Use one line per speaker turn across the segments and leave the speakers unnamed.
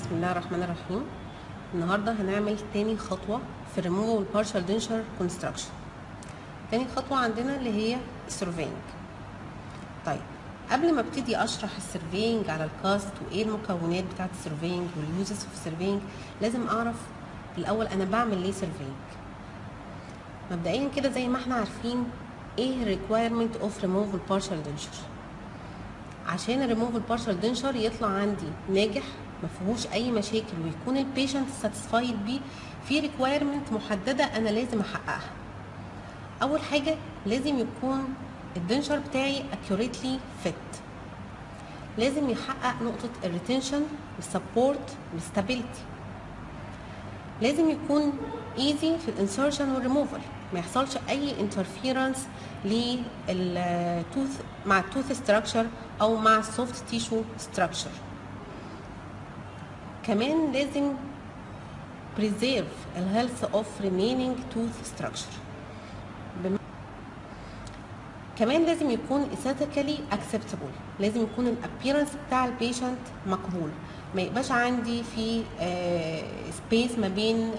بسم الله الرحمن الرحيم النهارده هنعمل تاني خطوه في removal partial denture construction تاني خطوه عندنا اللي هي السيرفينج طيب قبل ما ابتدي اشرح السيرفينج على الكاست وايه المكونات بتاعه السيرفينج واليوزز في السيرفينج لازم اعرف الاول انا بعمل ليه سيرفينج مبدئيا كده زي ما احنا عارفين ايه requirement of removal partial denture عشان الريموفال بارشال دنشر يطلع عندي ناجح ما فيهوش اي مشاكل ويكون البيشنت ساتيسفايد بيه في ريكويرمنت محدده انا لازم احققها اول حاجه لازم يكون الدنشر بتاعي accurately fit لازم يحقق نقطه الريتنشن والسبورت والستابيليتي لازم يكون ايزي في الانسرشن والريموفال ما يحصلش اي انترفيرنس للتوث مع التوث ستراكشر او مع السوفت تيشو ستراكشر كمان لازم preserve الهيلث اوف remaining tooth structure بم... كمان لازم يكون aesthetically acceptable لازم يكون الابيرنس بتاع البيشنت مقبول ما يبقاش عندي في سبيس ما بين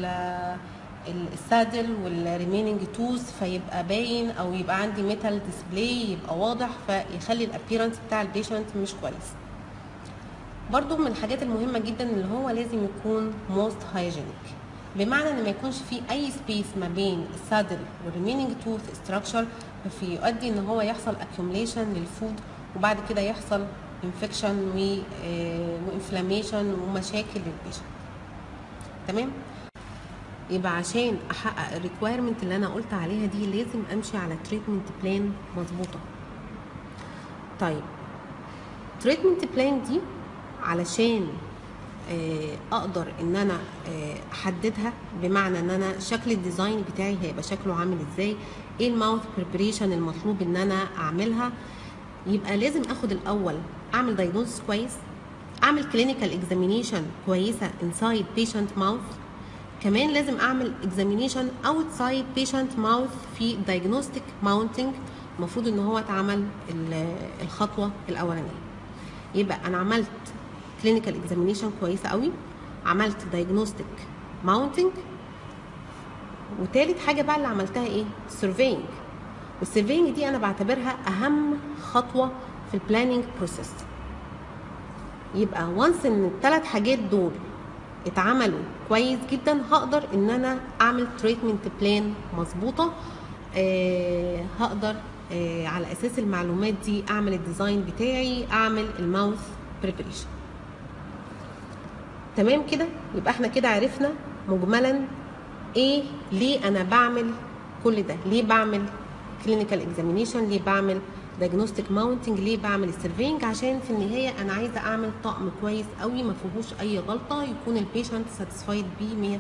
السادل والريميننج توز فيبقى باين او يبقى عندي ميتال ديسبلاي يبقى واضح فيخلي الابيرنس بتاع البيشنت مش كويس برضو من الحاجات المهمة جدا اللي هو لازم يكون موست هايجينيك بمعنى ان ما يكونش في اي سبيس ما بين السادل والريميننج توث ستراكشر في يؤدي ان هو يحصل اكيوميليشن للفود وبعد كده يحصل انفكشن وانفلاميشن ومشاكل للبيشنت تمام يبقى عشان احقق الريكويرمنت اللي انا قلت عليها دي لازم امشي على تريتمنت بلان مظبوطه طيب تريتمنت بلان دي علشان اقدر ان انا احددها بمعنى ان انا شكل الديزاين بتاعي هيبقى شكله عامل ازاي ايه الماوث بريبريشن المطلوب ان انا اعملها يبقى لازم اخد الاول اعمل دايجنوستس كويس اعمل كلينيكال اكزامينيشن كويسه انسايد بيشنت ماوث كمان لازم اعمل اكزامينيشن اوتسايد بيشنت ماوث في دايجنوستيك ماونتنج المفروض ان هو اتعمل الخطوه الاولانيه يبقى انا عملت كلينيكال اكزامينيشن كويسه قوي عملت دايجنوستيك ماونتنج وتالت حاجه بقى اللي عملتها ايه سيرفينج والسيرفينج دي انا بعتبرها اهم خطوه في البلاننج بروسيس يبقى وانس ان الثلاث حاجات دول اتعملوا كويس جدا هقدر ان انا اعمل تريتمنت بلان مظبوطه آه هقدر آه على اساس المعلومات دي اعمل الديزاين بتاعي اعمل الماوث بريبريشن تمام كده يبقى احنا كده عرفنا مجملا ايه ليه انا بعمل كل ده ليه بعمل كلينيكال اكزامينيشن ليه بعمل دايجنوستيك ماونتنج ليه بعمل السيرفينج عشان في النهايه انا عايزه اعمل طقم كويس قوي ما فيهوش اي غلطه يكون البيشنت ساتيسفايد بيه 100%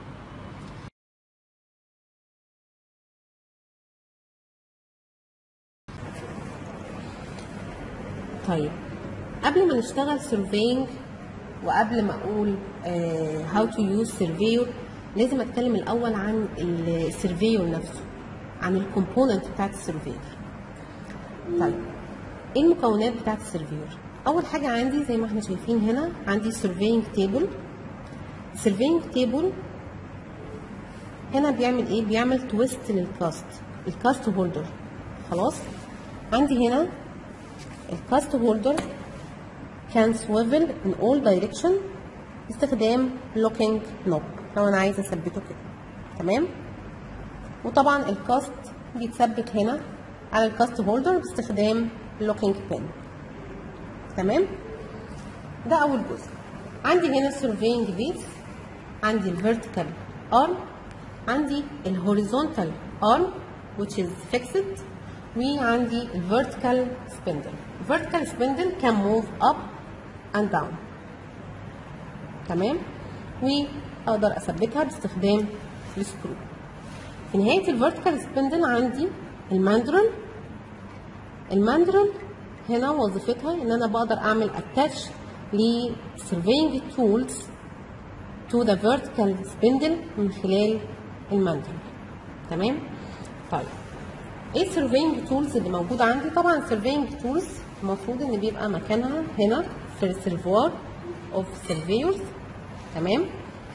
طيب قبل ما نشتغل سيرفينج وقبل ما اقول هاو تو يوز سيرفيور لازم اتكلم الاول عن السيرفيور نفسه عن الكومبوننت بتاعت السيرفيور طيب ايه المكونات بتاعت السيرفيور اول حاجه عندي زي ما احنا شايفين هنا عندي سيرفينج تيبل سيرفينج تيبل هنا بيعمل ايه بيعمل تويست للكاست الكاست هولدر خلاص عندي هنا الكاست هولدر كان سويفل in all direction باستخدام لوكينج نوب لو انا عايزه اثبته كده تمام وطبعا الكاست بيتثبت هنا على الكاست هولدر باستخدام لوكينج بين تمام ده اول جزء عندي هنا السيرفينج بيس عندي الفيرتيكال ارم عندي الهوريزونتال ارم which is fixed وعندي الفيرتيكال سبندل الفيرتيكال سبندل can move up and down تمام واقدر اثبتها باستخدام السكرو في نهايه الفيرتيكال سبندل عندي الماندرل الماندرل هنا وظيفتها ان انا بقدر اعمل اتاتش لسيرفينج تولز تو ذا فيرتيكال سبندل من خلال الماندرل تمام طيب ايه السيرفينج تولز اللي موجوده عندي طبعا السيرفينج تولز المفروض ان بيبقى مكانها هنا في الريسيرفوار of surveyors تمام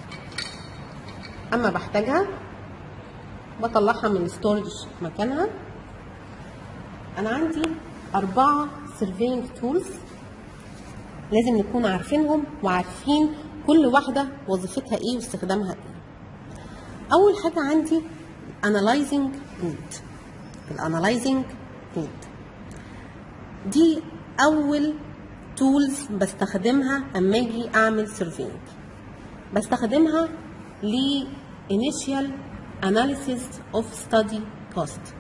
اما بحتاجها بطلعها من الستورج مكانها انا عندي اربعه سيرفينج تولز لازم نكون عارفينهم وعارفين كل واحده وظيفتها ايه واستخدامها ايه اول حاجه عندي analyzing need الانالايزنج need دي اول تولز بستخدمها اما اجي اعمل سيرفينج بستخدمها ل initial analysis of study cost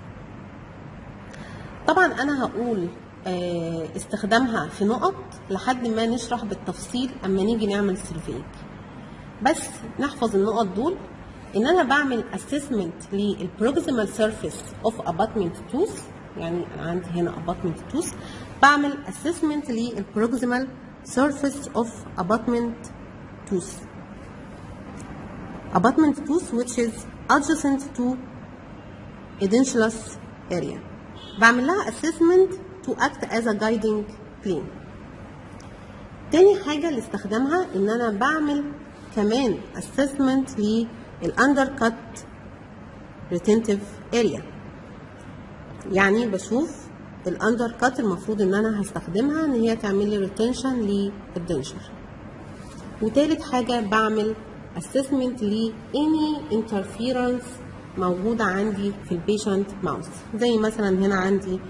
طبعا انا هقول آه، استخدامها في نقط لحد ما نشرح بالتفصيل اما نيجي نعمل سيرفينج بس نحفظ النقط دول ان انا بعمل assessment للبروكسيمال سيرفيس اوف abutment tooth يعني انا عندي هنا abutment tooth بعمل assessment للبروكسيمال surface of abutment tooth abutment tooth which is adjacent to edentulous area بعمل لها assessment to act as a guiding plane تاني حاجة اللي استخدمها ان انا بعمل كمان assessment للاندر كات retentive area يعني بشوف الاندر كات المفروض ان انا هستخدمها ان هي تعمل لي retention للدنشر وتالت حاجة بعمل assessment ل any interference موجودة عندي في البيشنت ماوس زي مثلا هنا عندي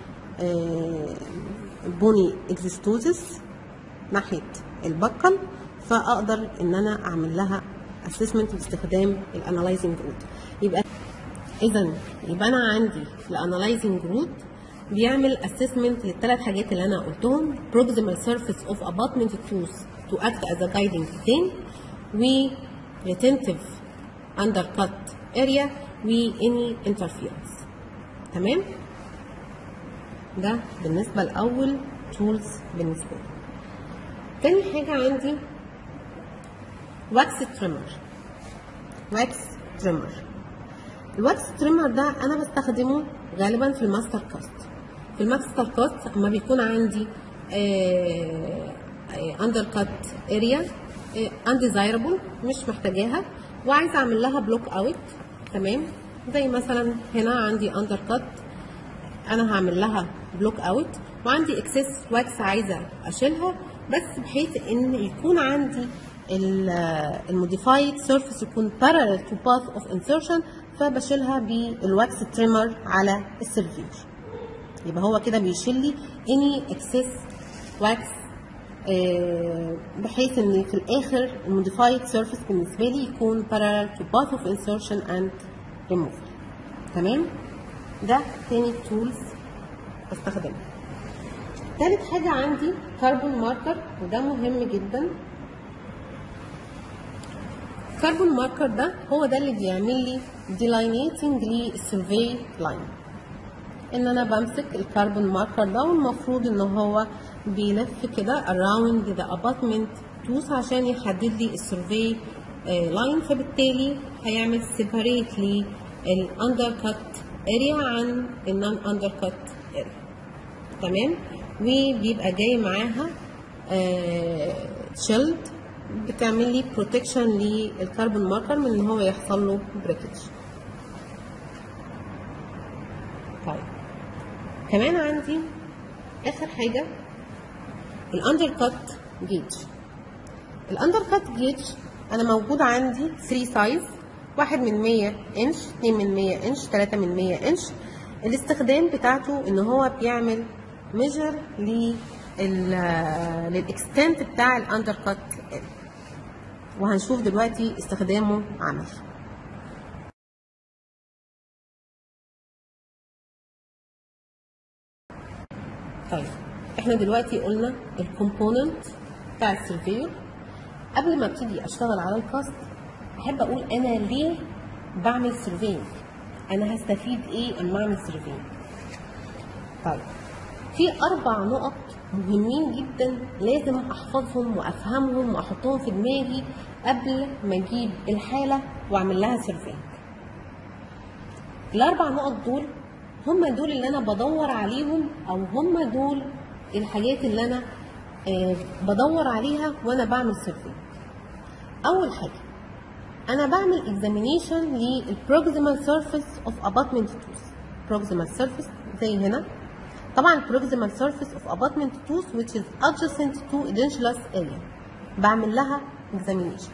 بوني اكزيستوزس ناحية البقل فأقدر إن أنا أعمل لها assessment باستخدام الانالايزنج رود يبقى إذا يبقى أنا عندي الانالايزنج رود بيعمل assessment للثلاث حاجات اللي أنا قلتهم proximal surface of abutment tooth to act as a guiding plane و retentive undercut area و any interference تمام ده بالنسبة لأول tools بالنسبة لي تاني حاجة عندي واكس تريمر واكس تريمر الواكس تريمر ده انا بستخدمه غالبا في الماستر كاست في الماستر كاست اما بيكون عندي اندر كات اريا انديزايربل مش محتاجاها وعايزه اعمل لها بلوك اوت تمام زي مثلا هنا عندي اندر كات انا هعمل لها بلوك اوت وعندي اكسس واكس عايزه اشيلها بس بحيث ان يكون عندي الموديفايد سيرفيس يكون parallel to path of insertion فبشيلها بالواكس تريمر على السيرفير يبقى هو كده بيشيل لي any excess wax آه، بحيث ان في الاخر الموديفايد سيرفيس بالنسبه لي يكون parallel to path of insertion and removal تمام ده تاني تولز بستخدمها تالت حاجة عندي كربون ماركر وده مهم جدا كربون ماركر ده هو ده اللي بيعمل لي delineating للسيرفي لاين ان انا بمسك الكربون ماركر ده والمفروض ان هو بيلف كده around the abutment tooth عشان يحدد لي السيرفي لاين فبالتالي هيعمل separate لي الاندركت اريا عن النون اندركت اريا تمام وبيبقى جاي معاها شيلد بتعمل لي بروتكشن للكربون ماركر من ان هو يحصل له بريكج طيب كمان عندي اخر حاجه الاندر كات جيج الاندر كات جيج انا موجود عندي 3 سايز واحد من 100 انش 2 من 100 انش 3 من 100 انش الاستخدام بتاعته ان هو بيعمل ميجر لل للاكستنت بتاع الاندر كات وهنشوف دلوقتي استخدامه عملي طيب احنا دلوقتي قلنا الكومبوننت بتاع السيرفير قبل ما ابتدي اشتغل على الكاست احب اقول انا ليه بعمل سيرفينج انا هستفيد ايه اما اعمل سيرفينج طيب في اربع نقط مهمين جدا لازم احفظهم وافهمهم واحطهم في دماغي قبل ما اجيب الحاله واعمل لها سيرفينج الاربع نقط دول هم دول اللي انا بدور عليهم او هم دول الحاجات اللي انا آه بدور عليها وانا بعمل سيرفي اول حاجه انا بعمل اكزامينيشن للبروكسيمال سيرفيس اوف اباتمنت توث بروكسيمال سيرفيس زي هنا طبعا proximal surface of abutment tooth which is adjacent to edentulous area بعمل لها examination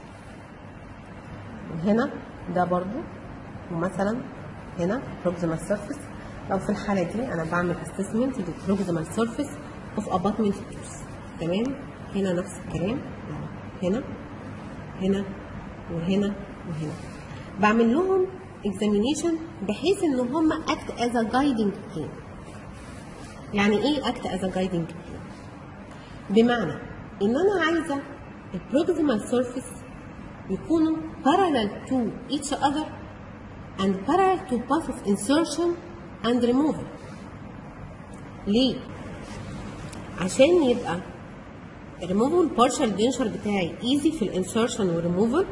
هنا ده برضو ومثلا هنا proximal surface لو في الحالة دي أنا بعمل assessment للproximal surface of abutment tooth تمام هنا نفس الكلام هنا هنا وهنا وهنا بعمل لهم examination بحيث ان هم act as a guiding plane يعني ايه act as a guiding plane بمعنى ان انا عايزه البروكسيمال surface يكونوا parallel to each other and parallel to path of insertion and removal ليه؟ عشان يبقى removal partial denture بتاعي easy في الانسرشن والريموفال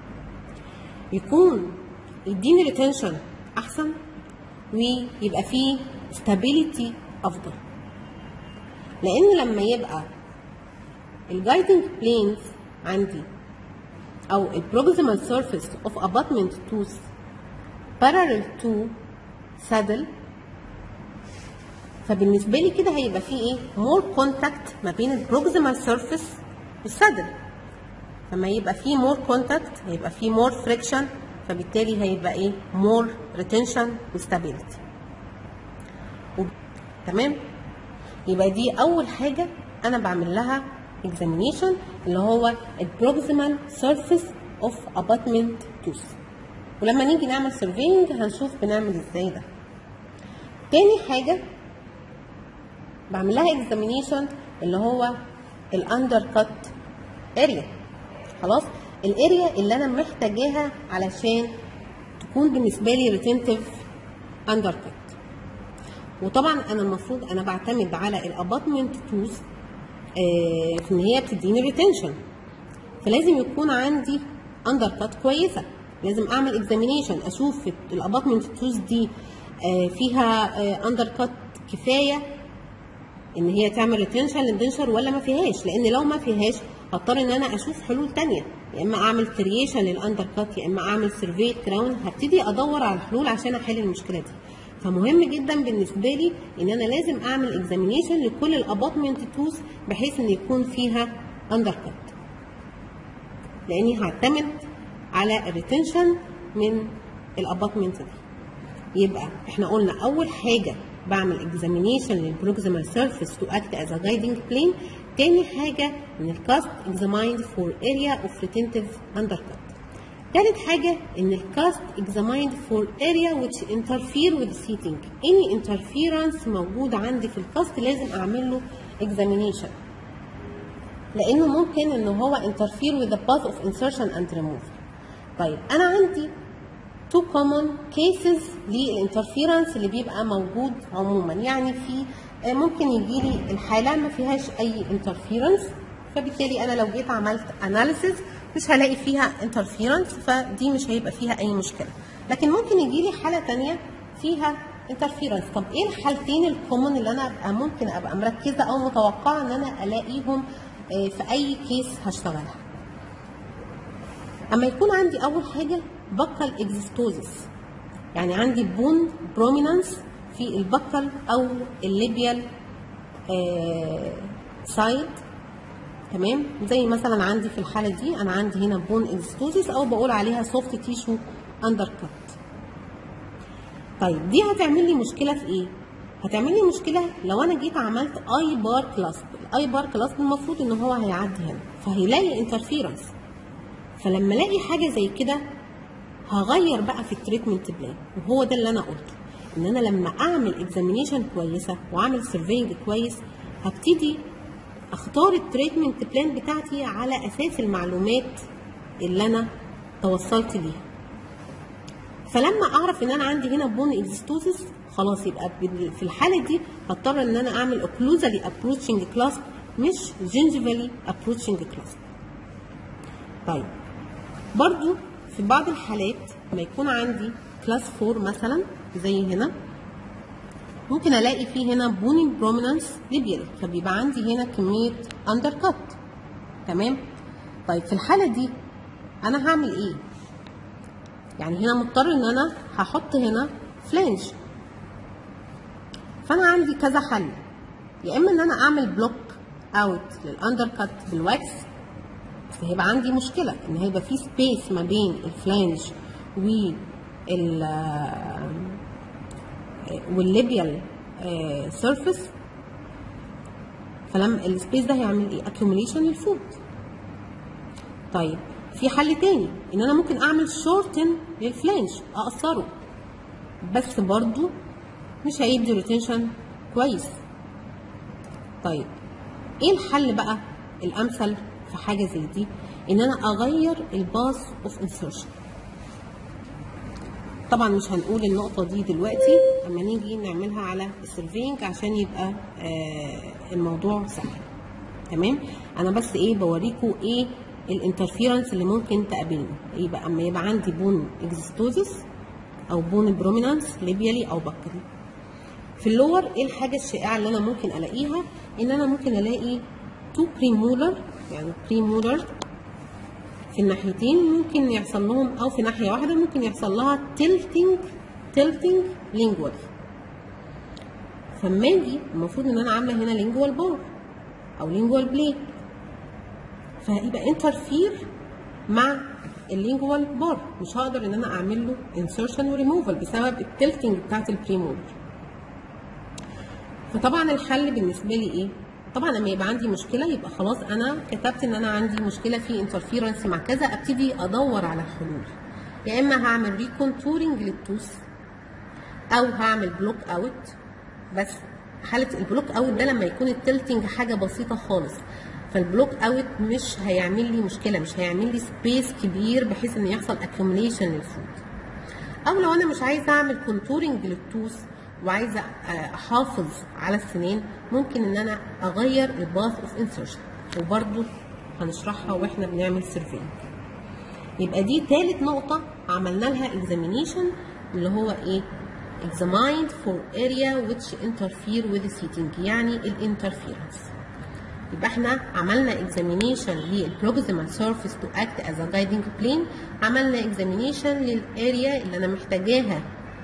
يكون يديني retention احسن ويبقى فيه stability افضل لان لما يبقى الجايدنج بلينز عندي او البروكسيمال سيرفيس اوف اباتمنت توث parallel to saddle فبالنسبه لي كده هيبقى في ايه مور كونتاكت ما بين البروكسيمال سيرفيس والسادل لما يبقى في مور كونتاكت هيبقى في مور فريكشن فبالتالي هيبقى ايه مور ريتنشن وستابيليتي تمام يبقى دي اول حاجه انا بعمل لها examination اللي هو البروكسيمال سيرفيس اوف اباتمنت توث ولما نيجي نعمل سيرفينج هنشوف بنعمل ازاي ده تاني حاجه بعمل لها examination اللي هو الاندر كات اريا خلاص الاريا اللي انا محتاجاها علشان تكون بالنسبه لي ريتنتيف اندر كات وطبعا انا المفروض انا بعتمد على الاباتمنت توز في ان هي بتديني ريتنشن فلازم يكون عندي اندر كات كويسه لازم اعمل اكزامينيشن اشوف الاباتمنت توز دي آه فيها آه اندر كات كفايه ان هي تعمل ريتنشن للدنشر ولا ما فيهاش لان لو ما فيهاش هضطر ان انا اشوف حلول تانية يا اما اعمل كرييشن للاندر كات يا اما اعمل سيرفي كراون هبتدي ادور على الحلول عشان احل المشكله دي فمهم جدا بالنسبه لي ان انا لازم اعمل اكزامينيشن لكل الاباتمنت توز بحيث ان يكون فيها اندر كات لاني هعتمد على الريتنشن من الاباتمنت دي يبقى احنا قلنا اول حاجه بعمل اكزامينيشن للبروكسيمال سيرفيس تو اكت از ا جايدنج بلين تاني حاجه ان الكاست examined فور اريا اوف ريتنتيف اندر كات تالت حاجة إن الكاست examined for area which interfere with seating any interference موجود عندي في الكاست لازم أعمل له examination لأنه ممكن إن هو interfere with the path of insertion and removal طيب أنا عندي two common cases للانترفيرنس اللي بيبقى موجود عموما يعني في ممكن يجي لي الحالة ما فيهاش أي انترفيرنس فبالتالي أنا لو جيت عملت analysis مش هلاقي فيها انترفيرنس فدي مش هيبقى فيها اي مشكله لكن ممكن يجي لي حاله تانية فيها انترفيرنس طب ايه الحالتين الكومن اللي انا ابقى ممكن ابقى مركزه او متوقعه ان انا الاقيهم في اي كيس هشتغلها اما يكون عندي اول حاجه بكال اكزيستوزس يعني عندي بون برومينانس في البكال او الليبيال سايد تمام زي مثلا عندي في الحاله دي انا عندي هنا بون اكستوزيس او بقول عليها سوفت تيشو اندر كات طيب دي هتعمل لي مشكله في ايه هتعمل لي مشكله لو انا جيت عملت اي بار كلاسب الاي بار كلاسب المفروض ان هو هيعدي هنا فهيلاقي انترفيرنس فلما الاقي حاجه زي كده هغير بقى في التريتمنت بلان وهو ده اللي انا قلته ان انا لما اعمل اكزامينيشن كويسه واعمل سيرفينج كويس هبتدي اختار التريتمنت بلان بتاعتي على اساس المعلومات اللي انا توصلت ليها فلما اعرف ان انا عندي هنا بون اكزيستوزس خلاص يبقى في الحاله دي هضطر ان انا اعمل اوكلوزالي ابروتشنج كلاس مش جينجيفالي ابروتشنج كلاس طيب برضو في بعض الحالات ما يكون عندي كلاس 4 مثلا زي هنا ممكن الاقي فيه هنا بوني برومينانس ليبيال فبيبقى عندي هنا كميه اندر كات تمام طيب في الحاله دي انا هعمل ايه يعني هنا مضطر ان انا هحط هنا فلانج فانا عندي كذا حل يا اما ان انا اعمل بلوك اوت للاندر كات بالواكس بس هيبقى عندي مشكله ان هيبقى في سبيس ما بين الفلانج وال والليبيال سيرفيس فلما السبيس ده هيعمل ايه accumulation للفود طيب في حل تاني ان انا ممكن اعمل شورتن للفلانج اقصره بس برضو مش هيدي ريتنشن كويس طيب ايه الحل بقى الامثل في حاجه زي دي ان انا اغير الباس اوف انسرشن طبعا مش هنقول النقطه دي دلوقتي اما نيجي نعملها على السيرفينج عشان يبقى آه الموضوع سهل تمام انا بس ايه بوريكم ايه الانترفيرنس اللي ممكن تقابلني يبقى اما يبقى عندي بون اكزيستوزس او بون برومينانس ليبيالي او بكري في اللور ايه الحاجه الشائعه اللي انا ممكن الاقيها ان انا ممكن الاقي تو بريمولر يعني بريمولر في الناحيتين ممكن يحصل لهم او في ناحيه واحده ممكن يحصل لها تلتنج تلتنج لينجوال فما اجي المفروض ان انا عامله هنا لينجوال بار او لينجوال بليد فهيبقى انترفير مع اللينجوال بار مش هقدر ان انا اعمل له انسرشن وريموفال بسبب التلتنج بتاعت البريمولر فطبعا الحل بالنسبه لي ايه طبعا لما يبقى عندي مشكله يبقى خلاص انا كتبت ان انا عندي مشكله في انترفيرنس مع كذا ابتدي ادور على الحلول يا اما هعمل ريكونتورنج للتوث او هعمل بلوك اوت بس حاله البلوك اوت ده لما يكون التلتنج حاجه بسيطه خالص فالبلوك اوت مش هيعمل لي مشكله مش هيعمل لي سبيس كبير بحيث ان يحصل اكيوميليشن للفود او لو انا مش عايزه اعمل كونتورنج للتوث وعايزه احافظ على السنان ممكن ان انا اغير الباث اوف انسرشن وبرده هنشرحها واحنا بنعمل سيرفينج يبقى دي تالت نقطة عملنا لها examination اللي هو ايه examined for area which interfere with the seating يعني الانترفيرنس يبقى احنا عملنا examination للبروكسيمال surface to act as a guiding plane عملنا examination للاريا اللي انا محتاجاها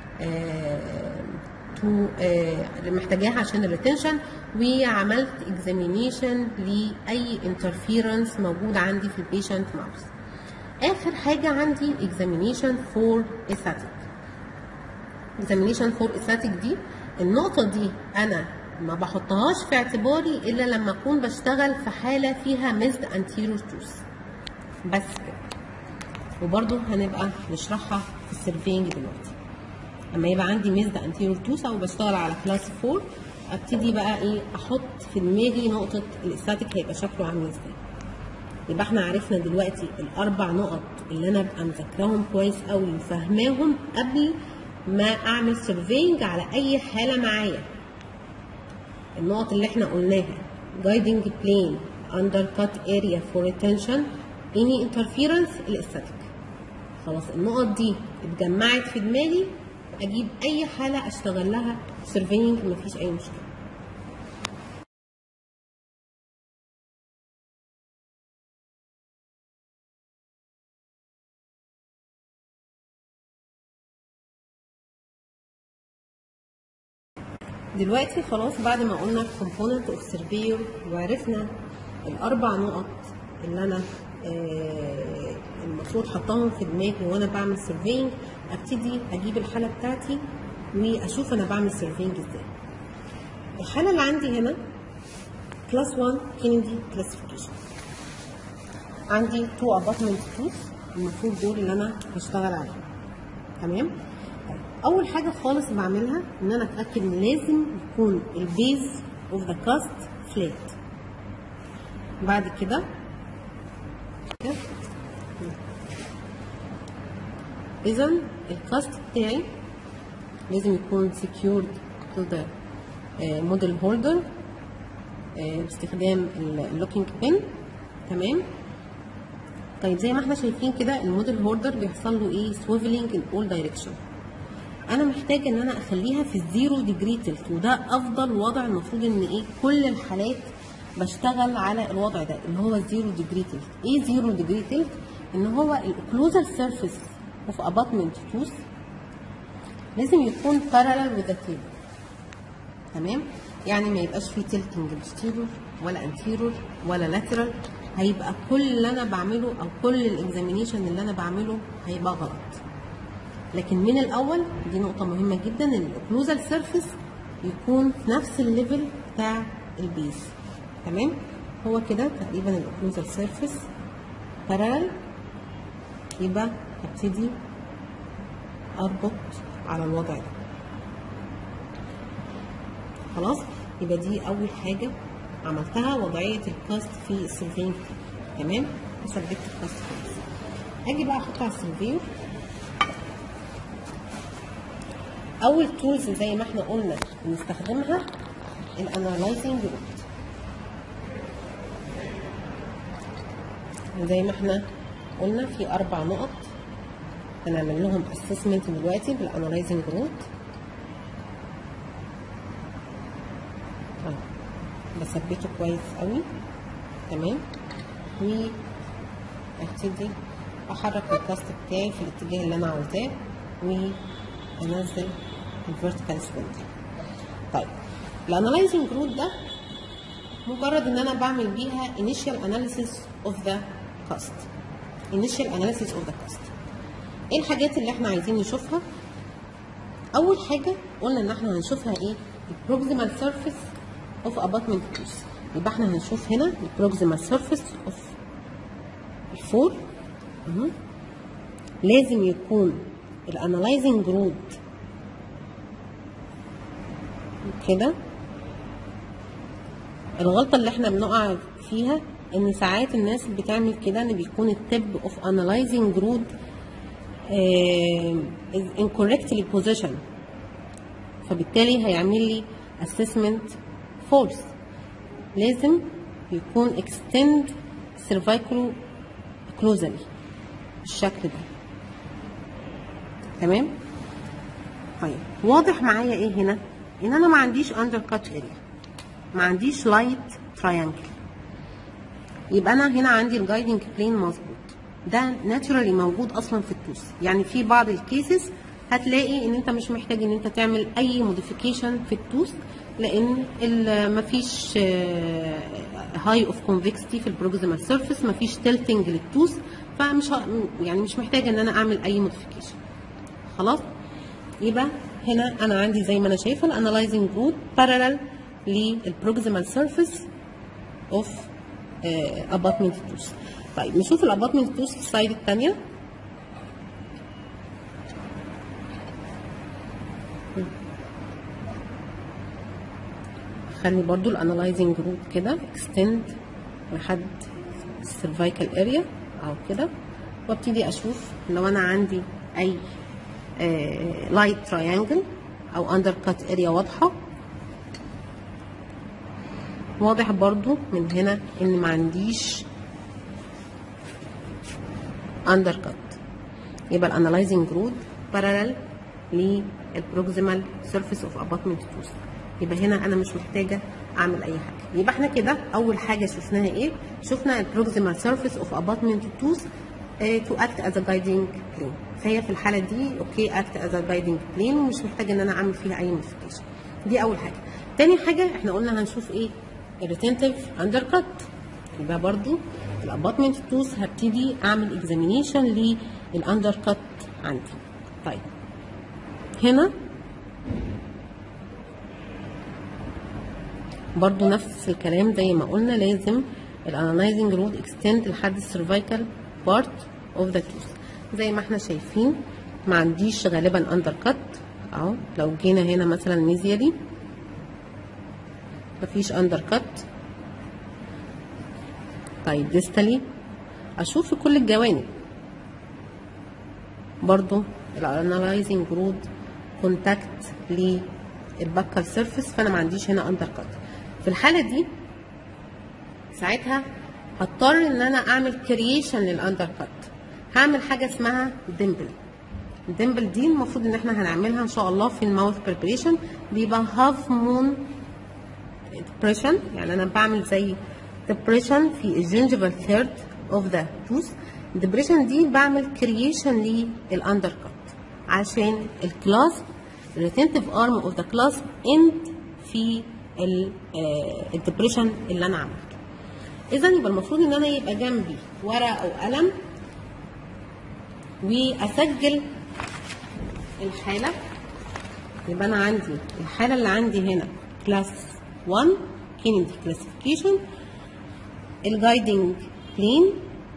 آه تو آه محتاجاها عشان الريتنشن وعملت اكزامينيشن لاي انترفيرنس موجود عندي في البيشنت ماوس اخر حاجه عندي اكزامينيشن فور استاتيك اكزامينيشن فور استاتيك دي النقطه دي انا ما بحطهاش في اعتباري الا لما اكون بشتغل في حاله فيها ميزد انتيريور توث بس كده وبرده هنبقى نشرحها في السيرفينج دلوقتي اما يبقى عندي ميزد انتيريور توث او بشتغل على كلاس 4 ابتدي بقى ايه احط في دماغي نقطه الاستاتيك هيبقى شكله عامل ازاي يبقى احنا عرفنا دلوقتي الاربع نقط اللي انا ابقى مذاكراهم كويس قوي وفاهماهم قبل ما اعمل سيرفينج على اي حاله معايا النقط اللي احنا قلناها guiding plane undercut area for retention any interference الاستاتيك خلاص النقط دي اتجمعت في دماغي اجيب اي حاله اشتغل لها سيرفينج مفيش اي مشكله دلوقتي خلاص بعد ما قلنا component of surveyor وعرفنا الاربع نقط اللي انا آه المفروض حطاهم في دماغي وانا بعمل سيرفينج ابتدي اجيب الحاله بتاعتي واشوف انا بعمل سيرفينج ازاي الحاله اللي عندي هنا كلاس 1 كينيدي كلاسيفيكيشن عندي تو اباتمنت توث المفروض دول اللي انا هشتغل عليهم تمام اول حاجه خالص بعملها ان انا اتاكد ان لازم يكون البيز اوف ذا كاست فلات بعد كده اذا الكاست بتاعي لازم يكون secured to the موديل هولدر باستخدام اللوكينج بين تمام طيب زي ما احنا شايفين كده الموديل هولدر بيحصل له ايه سويفلينج ان اول دايركشن انا محتاجه ان انا اخليها في الزيرو ديجري تلت وده افضل وضع المفروض ان ايه كل الحالات بشتغل على الوضع ده اللي هو الزيرو ديجري تلت ايه زيرو ديجري تلت ان هو الاوكلوزال سيرفيس اوف اباتمنت توث لازم يكون parallel with the table تمام يعني ما يبقاش فيه تلتنج posterior ولا anterior ولا lateral هيبقى كل اللي انا بعمله او كل الاكزامينيشن اللي انا بعمله هيبقى غلط لكن من الاول دي نقطه مهمه جدا ان الاوكلوزال سيرفيس يكون في نفس الليفل بتاع البيس تمام هو كده تقريبا الاوكلوزال سيرفيس parallel يبقى هبتدي اربط على الوضع ده خلاص يبقى دي اول حاجه عملتها وضعيه الكاست في السيرفينج تمام وثبت الكاست كويس اجي بقى احطه على السيرفيور اول تولز زي ما احنا قلنا بنستخدمها الانالايزنج رود زي ما احنا قلنا في اربع نقط هنعمل لهم اسسمنت دلوقتي بالانالايزنج رود بثبته كويس قوي تمام وابتدي احرك الكاست بتاعي في الاتجاه اللي انا عاوزاه وانزل الفيرتيكال سبين طيب الانالايزنج رود ده مجرد ان انا بعمل بيها initial analysis of the cost initial analysis of the cost ايه الحاجات اللي احنا عايزين نشوفها اول حاجه قلنا ان احنا هنشوفها ايه البروكسيمال سيرفيس اوف اباتمنت بيس يبقى احنا هنشوف هنا البروكسيمال سيرفيس اوف الفور مهم. لازم يكون الانالايزنج رود كده الغلطه اللي احنا بنقع فيها ان ساعات الناس بتعمل كده ان بيكون التب اوف انالايزنج رود is incorrectly position فبالتالي هيعمل لي assessment false لازم يكون extend cervical closally بالشكل ده تمام طيب واضح معايا ايه هنا ان انا ما عنديش undercut area ما عنديش light triangle يبقى انا هنا عندي الجايدنج بلين مظبوط ده ناتشورالي موجود اصلا في التوس يعني في بعض الكيسز هتلاقي ان انت مش محتاج ان انت تعمل اي موديفيكيشن في التوس لان مفيش هاي اوف كونفكستي في البروكسيمال سيرفيس مفيش تلتنج للتوس فمش ه... يعني مش محتاجه ان انا اعمل اي موديفيكيشن خلاص يبقى هنا انا عندي زي ما انا شايفه الانالايزنج رود بارلل للبروكسيمال سيرفيس اوف اباتمنت توس طيب نشوف الاباتمنت توس في السايد الثانيه خلي برضو الانالايزنج رود كده اكستند لحد السيرفايكال اريا او كده وابتدي اشوف لو انا عندي اي لايت تراينجل او اندر كات اريا واضحه واضح برضو من هنا ان ما عنديش اندر كات يبقى الانالايزنج رود بارلل للبروكسيمال سيرفيس اوف اباتمنت توث يبقى هنا انا مش محتاجه اعمل اي حاجه يبقى احنا كده اول حاجه شفناها ايه شفنا البروكسيمال سيرفيس اوف اباتمنت توث تو اكت از ا جايدنج بلين فهي في الحاله دي اوكي اكت از ا جايدنج بلين ومش محتاجه ان انا اعمل فيها اي موديفيكيشن دي اول حاجه تاني حاجه احنا قلنا هنشوف ايه الريتنتيف اندر كات يبقى برضو الاباتمنت توث هبتدي اعمل اكزامينيشن للاندر كات عندي طيب هنا برضو نفس الكلام زي ما قلنا لازم الانالايزنج رود اكستند لحد السيرفايكال بارت اوف ذا توث زي ما احنا شايفين ما عنديش غالبا اندر كات اهو لو جينا هنا مثلا ميزيالي مفيش اندر كات طيب ديستالي اشوف في كل الجوانب برضو الانالايزنج رود كونتاكت للبكال سيرفيس فانا ما عنديش هنا اندر كات في الحاله دي ساعتها هضطر ان انا اعمل كرييشن للاندر كات هعمل حاجه اسمها ديمبل الديمبل دي المفروض ان احنا هنعملها ان شاء الله في الماوث بريبريشن بيبقى هاف مون depression يعني انا بعمل زي depression في الجنجبل ثيرد اوف ذا توث الدبريشن دي بعمل كرييشن للاندر كات عشان الكلاس الريتنتيف ارم اوف ذا كلاس اند في الدبريشن اللي انا عملته اذا يبقى المفروض ان انا يبقى جنبي ورقه او قلم واسجل الحاله يبقى انا عندي الحاله اللي عندي هنا كلاس 1 كينيدي كلاسيفيكيشن الجايدنج بلين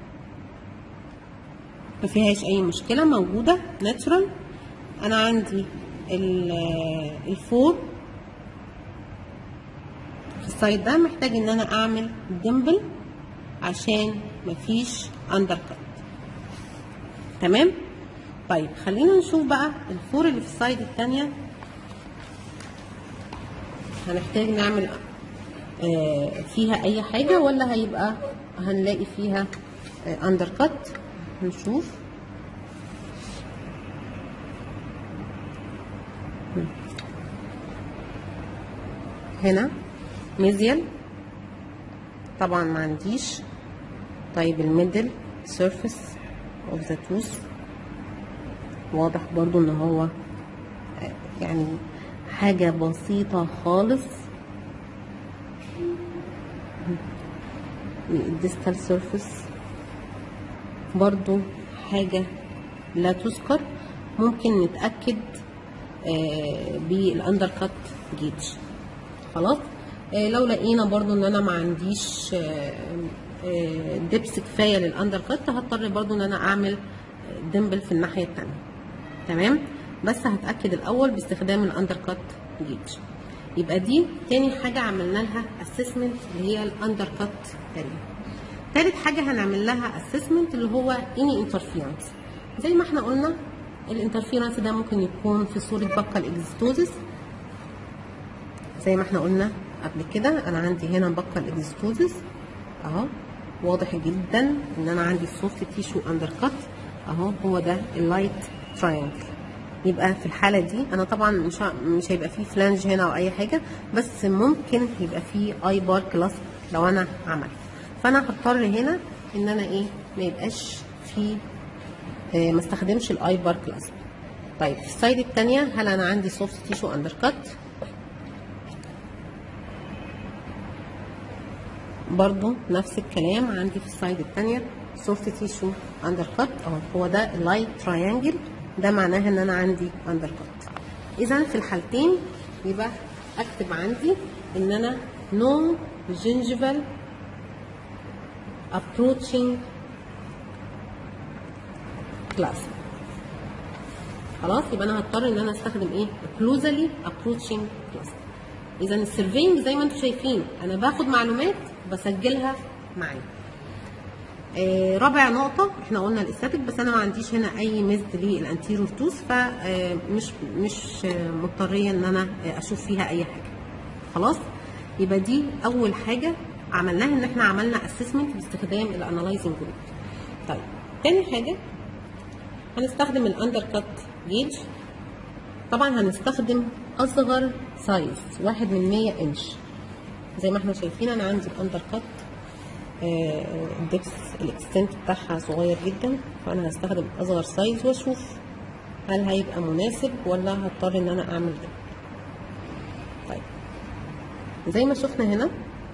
ما فيهاش اي مشكله موجوده ناتشرال انا عندي الفور في السايد ده محتاج ان انا اعمل ديمبل عشان مفيش اندر كات تمام طيب خلينا نشوف بقى الفور اللي في السايد التانية هنحتاج نعمل آه فيها اي حاجة ولا هيبقى هنلاقي فيها آه اندر كات نشوف هنا ميزيال طبعا ما عنديش طيب الميدل سيرفيس اوف ذا توث واضح برضو ان هو يعني حاجة بسيطة خالص الديستال سيرفيس برضو حاجة لا تذكر ممكن نتأكد آه بالاندر كات جيج خلاص آه لو لقينا برضو ان انا ما عنديش آه دبس كفايه للاندر كات هضطر برضو ان انا اعمل دمبل في الناحيه الثانيه تمام بس هتاكد الاول باستخدام الاندر كات جيج يبقى دي تاني حاجه عملنا لها اسسمنت اللي هي الاندر كات اريا تالت حاجه هنعمل لها اسسمنت اللي هو اني انترفيرنس زي ما احنا قلنا الانترفيرنس ده ممكن يكون في صوره بقى الاكزيستوزس زي ما احنا قلنا قبل كده انا عندي هنا بقى الاكزيستوزس اهو واضح جدا ان انا عندي السوفت تيشو اندر كات اهو هو ده اللايت تراينجل يبقى في الحاله دي انا طبعا مش مش هيبقى فيه فلانج هنا او اي حاجه بس ممكن يبقى فيه اي بار كلاس لو انا عملت فانا هضطر هنا ان انا ايه ما يبقاش في اه ما استخدمش الاي بار كلاس طيب في السايد الثانيه هل انا عندي سوفت تيشو اندر كات برضو نفس الكلام عندي في السايد الثانيه سوفت تيشو اندر كات اهو هو ده اللايت تراينجل ده معناها ان انا عندي اندر كات اذا في الحالتين يبقى اكتب عندي ان انا نو gingival approaching class خلاص يبقى انا هضطر ان انا استخدم ايه كلوزالي approaching class اذا السيرفينج زي ما انتم شايفين انا باخد معلومات بسجلها معايا آه رابع نقطة احنا قلنا الاستاتيك بس انا ما عنديش هنا اي مزد للانتيرور توث فمش مش مضطرية ان انا اشوف فيها اي حاجة خلاص يبقى دي اول حاجة عملناها ان احنا عملنا اسسمنت باستخدام الانالايزنج جروب طيب تاني حاجة هنستخدم الاندر كات جيج طبعا هنستخدم اصغر سايز واحد من 100 انش زي ما احنا شايفين انا عندي الاندر كات الدبس الاكستنت بتاعها صغير جدا فانا هستخدم اصغر سايز واشوف هل هيبقى مناسب ولا هضطر ان انا اعمل ده طيب زي ما شفنا هنا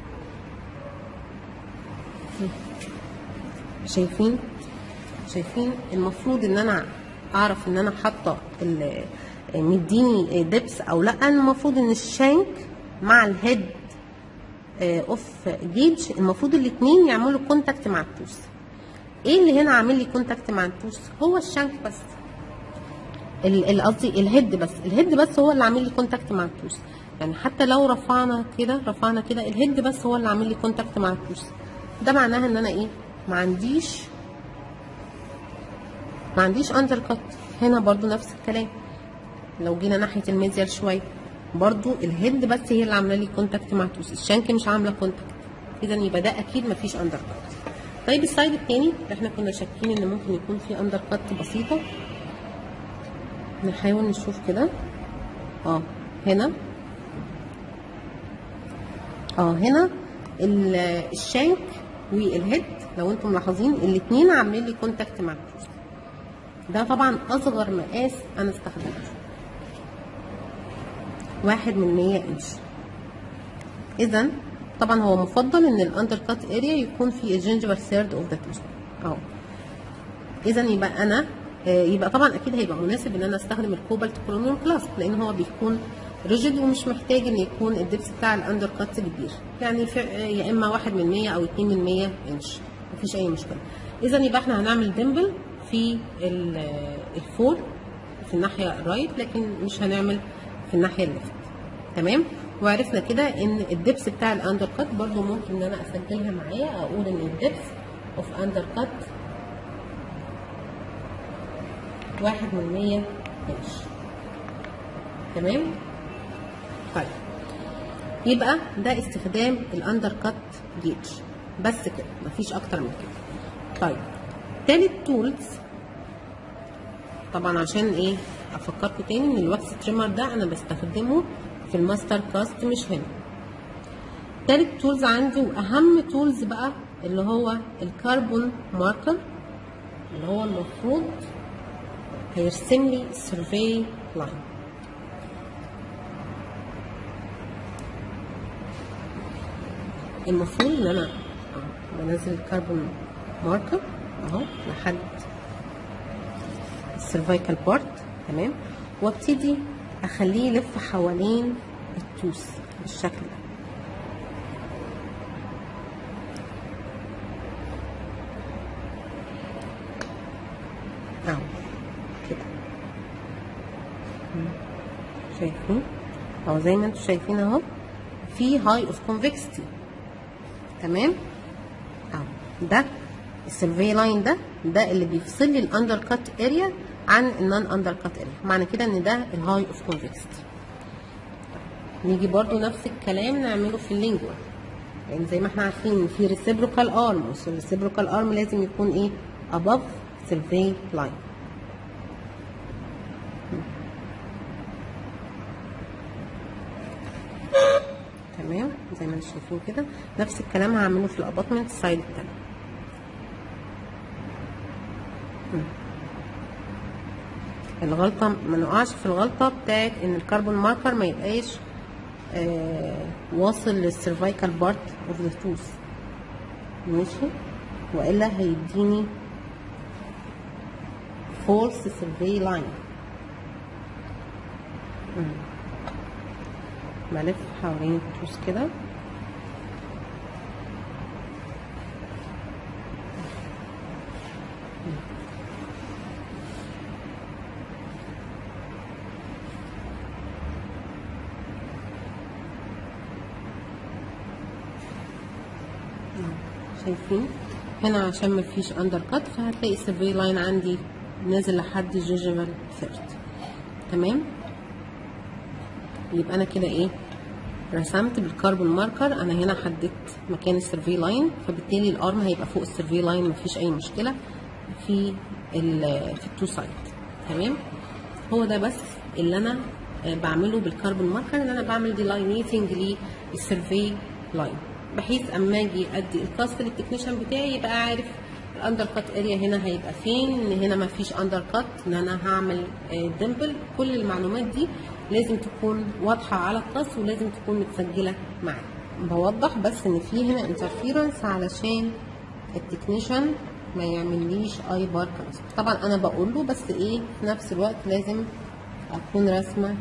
شايفين شايفين المفروض ان انا اعرف ان انا حاطه مديني دبس او لا المفروض ان الشانك مع الهيد اوف جيج المفروض الاثنين يعملوا كونتاكت مع التوس ايه اللي هنا عامل لي كونتاكت مع التوس هو الشانك بس قصدي الهيد بس الهيد بس هو اللي عامل لي كونتاكت مع التوس يعني حتى لو رفعنا كده رفعنا كده الهيد بس هو اللي عامل لي كونتاكت مع التوس ده معناها ان انا ايه ما عنديش ما عنديش اندر كات هنا برضو نفس الكلام لو جينا ناحيه الميديال شويه برضو الهيد بس هي اللي عامله لي كونتاكت مع توس الشانك مش عامله كونتاكت اذا يبقى ده اكيد ما فيش اندر كات طيب السايد الثاني اللي احنا كنا شاكين ان ممكن يكون في اندر كات بسيطه نحاول نشوف كده اه هنا اه هنا ال- الشانك والهيد لو انتم ملاحظين الاتنين عاملين لي كونتاكت مع التوث ده طبعا اصغر مقاس انا استخدمته واحد من مية انش اذا طبعا هو مفضل ان الاندر كات اريا يكون في الجنجبر ثيرد اوف ذا توث اهو اذا يبقى انا آه، يبقى طبعا اكيد هيبقى مناسب ان انا استخدم الكوبالت كولونيوم كلاس لان هو بيكون ريجيد ومش محتاج ان يكون الدبس بتاع الاندر كات كبير يعني في آه، يا اما واحد من 100 او 2 من 100 انش مفيش اي مشكله اذا يبقى احنا هنعمل ديمبل في ال- آه، الفور في الناحيه الرايت لكن مش هنعمل في الناحيه الليفت تمام وعرفنا كده ان الدبس بتاع الاندر كات برضو ممكن ان انا اسجلها معايا اقول ان الدبس اوف اندر كات واحد من مية انش تمام طيب يبقى ده استخدام الاندر كات جيج بس كده مفيش اكتر من كده طيب تالت تولز طبعا عشان ايه افكركم تاني ان الواكس تريمر ده انا بستخدمه في الماستر كاست مش هنا تالت تولز عندي واهم تولز بقى اللي هو الكربون ماركر اللي هو المفروض هيرسم لي سيرفي لاين المفروض ان انا أهو بنزل الكربون ماركر اهو لحد السيرفايكال بارت تمام وابتدي اخليه يلف حوالين التوس بالشكل ده اهو كده مم. شايفين اهو زي ما انتم شايفين اهو في هاي اوف كونفكستي تمام اهو ده السيرفي لاين ده ده اللي بيفصل لي الاندر كات اريا عن النون اندر كات اريا معنى كده ان ده الهاي اوف كونفكستي نيجي برضو نفس الكلام نعمله في اللينجوال يعني زي ما احنا عارفين ان في ريسيبروكال ارم والريسيبروكال ارم لازم يكون ايه above سيرفي لاين تمام زي ما انتم شايفين كده نفس الكلام هعمله في الاباطمنت السايد التاني مم. الغلطه ما نقعش في الغلطه بتاعت ان الكربون ماركر ما يبقاش آه واصل للسيرفايكال بارت اوف ذا توث ماشي والا هيديني فولس سيرفي لاين بلف حوالين التوس كده شايفين هنا عشان مفيش اندر كات فهتلاقي السيرفي لاين عندي نازل لحد الجوجيفال ثيرد تمام يبقى انا كده ايه رسمت بالكربون ماركر انا هنا حددت مكان السيرفي لاين فبالتالي الارم هيبقى فوق السيرفي لاين مفيش اي مشكله في ال في التو سايد تمام هو ده بس اللي انا آه، بعمله بالكربون ماركر ان انا بعمل ديلاينيتنج للسيرفي لاين بحيث اما اجي ادي الكاست للتكنيشن بتاعي يبقى عارف الاندر كات اريا هنا هيبقى فين ان هنا ما فيش اندر كات ان انا هعمل ديمبل كل المعلومات دي لازم تكون واضحه على القص ولازم تكون متسجله معايا بوضح بس ان في هنا انترفيرنس علشان التكنيشن ما يعمليش اي بار كلاس طبعا انا بقول له بس ايه في نفس الوقت لازم اكون راسمه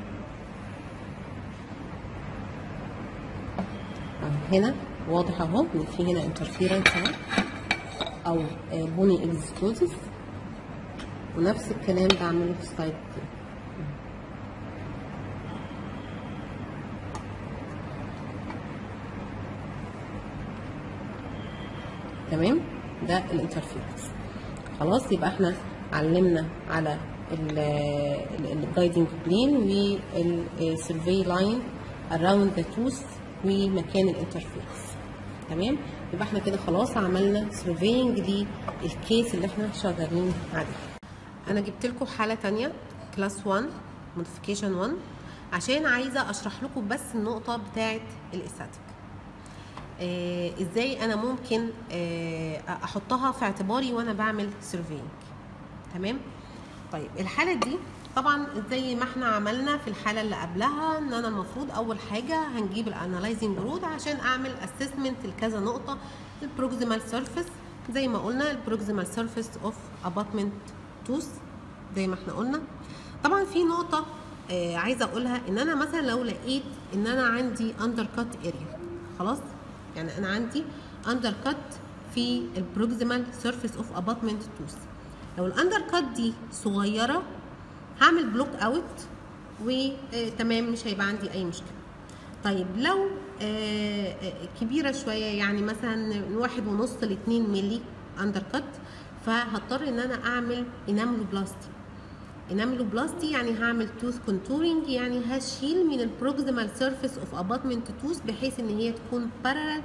أهو هنا واضح اهو ان في هنا انترفيرنس اهو او آه، بوني اكزكلوزيف ونفس الكلام بعمله في السايد التاني تمام ده الانترفيرنس خلاص يبقى احنا علمنا على الجايدنج بلين والسيرفي لاين اراوند ذا توث ومكان الانترفيرنس تمام يبقى احنا كده خلاص عملنا سيرفينج للكيس اللي احنا شغالين عليه انا جبت لكم حاله تانية كلاس 1 موديفيكيشن 1 عشان عايزه اشرح لكم بس النقطه بتاعه الاستاتيك آه ازاي انا ممكن آه احطها في اعتباري وانا بعمل سيرفينج تمام طيب الحاله دي طبعا زي ما احنا عملنا في الحاله اللي قبلها ان انا المفروض اول حاجه هنجيب الانالايزنج رود عشان اعمل اسسمنت لكذا نقطه البروكسيمال سيرفيس زي ما قلنا البروكسيمال سيرفيس اوف اباتمنت توث زي ما احنا قلنا طبعا في نقطه آه عايزه اقولها ان انا مثلا لو لقيت ان انا عندي اندر كات اريا خلاص يعني انا عندي اندر كات في البروكسيمال سيرفيس اوف اباتمنت توث لو الاندر كات دي صغيره هعمل بلوك اوت وتمام مش هيبقى عندي اي مشكله طيب لو آه كبيره شويه يعني مثلا من واحد ونص لاتنين ملي اندر كات فهضطر ان انا اعمل اناملو بلاستي اناملو بلاستي يعني هعمل توث كونتورنج يعني هشيل من البروكسيمال سيرفيس اوف اباتمنت توث بحيث ان هي تكون بارلل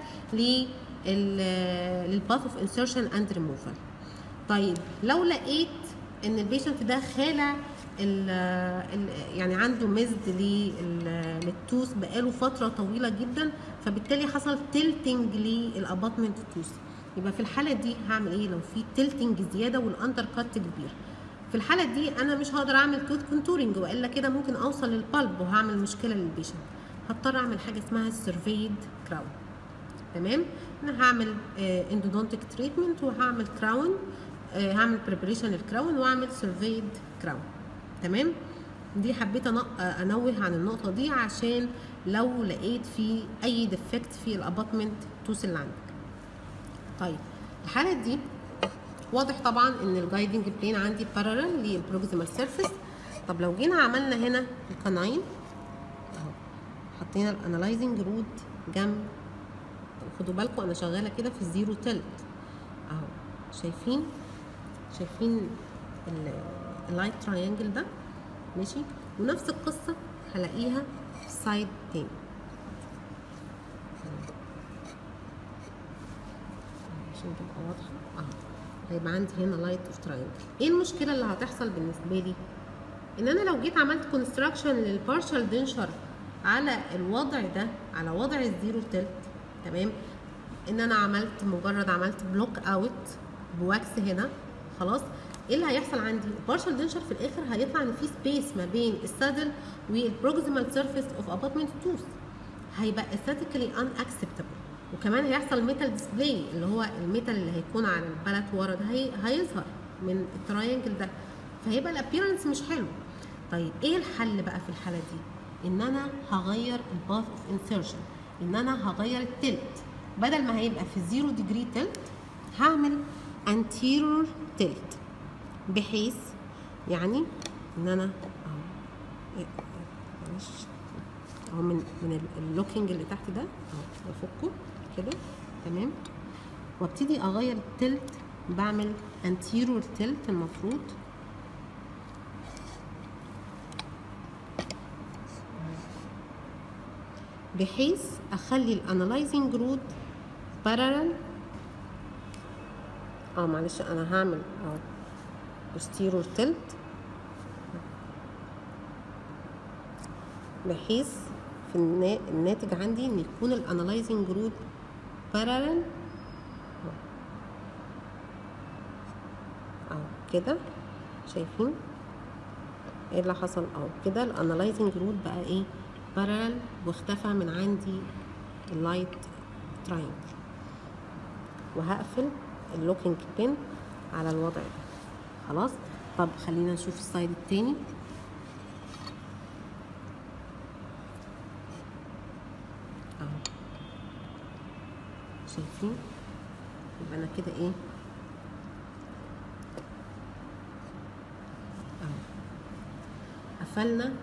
للباث اوف انسرشن اند ريموفال طيب لو لقيت ان البيشنت ده خالع ال ال يعني عنده مزد للتوث بقاله فتره طويله جدا فبالتالي حصل تلتنج للاباتمنت توث يبقى في الحاله دي هعمل ايه لو في تلتنج زياده والاندر كات كبير في الحاله دي انا مش هقدر اعمل توث كونتورنج والا كده ممكن اوصل للبلب وهعمل مشكله للبيشنت هضطر اعمل حاجه اسمها سيرفيد كراون تمام انا هعمل اندودونتيك تريتمنت وهعمل كراون آه هعمل بريبريشن للكراون واعمل سيرفيد كراون تمام دي حبيت انوه عن النقطه دي عشان لو لقيت في اي ديفكت في الاباتمنت توس اللي عندك طيب الحاله دي واضح طبعا ان الجايدنج بلين عندي بارالل للبروكسيمال سيرفيس طب لو جينا عملنا هنا القناين اهو حطينا الانالايزنج رود جنب خدوا بالكم انا شغاله كده في الزيرو تلت اهو شايفين شايفين اللايت تراينجل ده ماشي ونفس القصه هلاقيها في السايد تاني عشان تبقى واضحه اهو هيبقى عندي هنا لايت اوف تراينجل ايه المشكله اللي هتحصل بالنسبه لي ان انا لو جيت عملت كونستراكشن للبارشال دنشر على الوضع ده على وضع الزيرو تلت تمام ان انا عملت مجرد عملت بلوك اوت بواكس هنا خلاص ايه اللي هيحصل عندي البارشال دنشر في الاخر هيطلع ان في سبيس ما بين السادل والبروكسيمال سيرفيس اوف اباتمنت توث هيبقى aesthetically unacceptable وكمان هيحصل ميتال ديسبلاي اللي هو الميتال اللي هيكون على البلت ورا ده هي هيظهر من التراينجل ده فهيبقى الابيرنس مش حلو طيب ايه الحل بقى في الحاله دي ان انا هغير الباث اوف انسرشن ان انا هغير التلت بدل ما هيبقى في زيرو ديجري تلت هعمل anterior تلت بحيث يعني ان انا اهو معلش اهو من من اللوكينج اللي تحت ده اهو بفكه كده تمام وابتدي اغير التلت بعمل انتيرور تلت المفروض بحيث اخلي الانالايزنج رود بارلل اه معلش انا هعمل اه posterior تلت بحيث في الناتج عندي ان يكون الانالايزنج رود بارلل اهو كده شايفين ايه اللي حصل اهو كده الانالايزنج رود بقى ايه بارلل واختفى من عندي اللايت تراينجل وهقفل اللوكينج بين على الوضع ده خلاص طب خلينا نشوف السايد التاني اهو شايفين يبقى انا كده ايه اهو قفلنا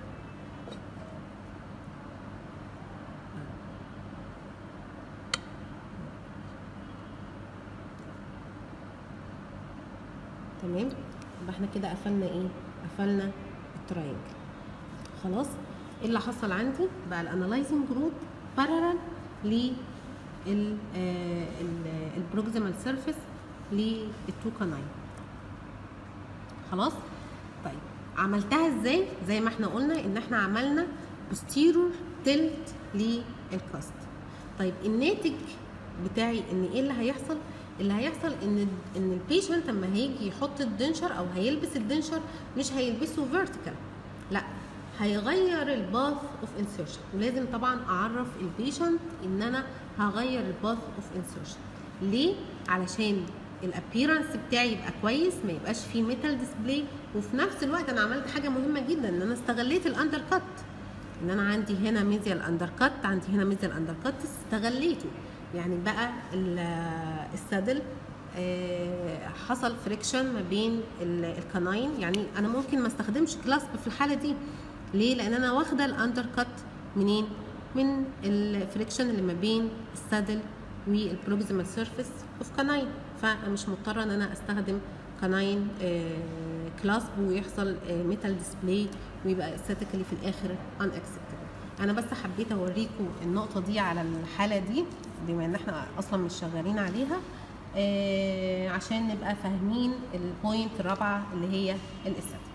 تمام يبقى احنا كده قفلنا ايه قفلنا التراينجل خلاص ايه اللي حصل عندي بقى الانالايزنج جروب بارلل ل البروكسيمال سيرفيس للتو كاناين خلاص طيب عملتها ازاي زي ما احنا قلنا ان احنا عملنا posterior tilt للكاست طيب الناتج بتاعي ان ايه اللي هيحصل اللي هيحصل ان ان البيشنت لما هيجي يحط الدنشر او هيلبس الدنشر مش هيلبسه فيرتيكال لا هيغير الباث اوف انسيرشن ولازم طبعا اعرف البيشنت ان انا هغير الباث اوف انسيرشن ليه علشان الابييرنس بتاعي يبقى كويس ما يبقاش فيه ميتال ديسبلاي وفي نفس الوقت انا عملت حاجه مهمه جدا ان انا استغليت الاندر كات ان انا عندي هنا ميزيال اندر كات عندي هنا ميزيال اندر كات استغليته يعني بقى السادل آه، حصل فريكشن ما بين الكناين يعني انا ممكن ما استخدمش كلاسب في الحاله دي ليه لان انا واخده الاندر كات منين من الفريكشن اللي ما بين السادل والبروكسيمال سيرفيس اوف كناين فانا مش مضطره ان انا استخدم كناين كلاسب ويحصل ميتال ديسبلاي ويبقى استاتيكالي في الاخر ان اكسبتبل انا بس حبيت اوريكم النقطه دي على الحاله دي بما ان احنا اصلا مش شغالين عليها آه عشان نبقى فاهمين البوينت الرابعه اللي هي الاستاتيك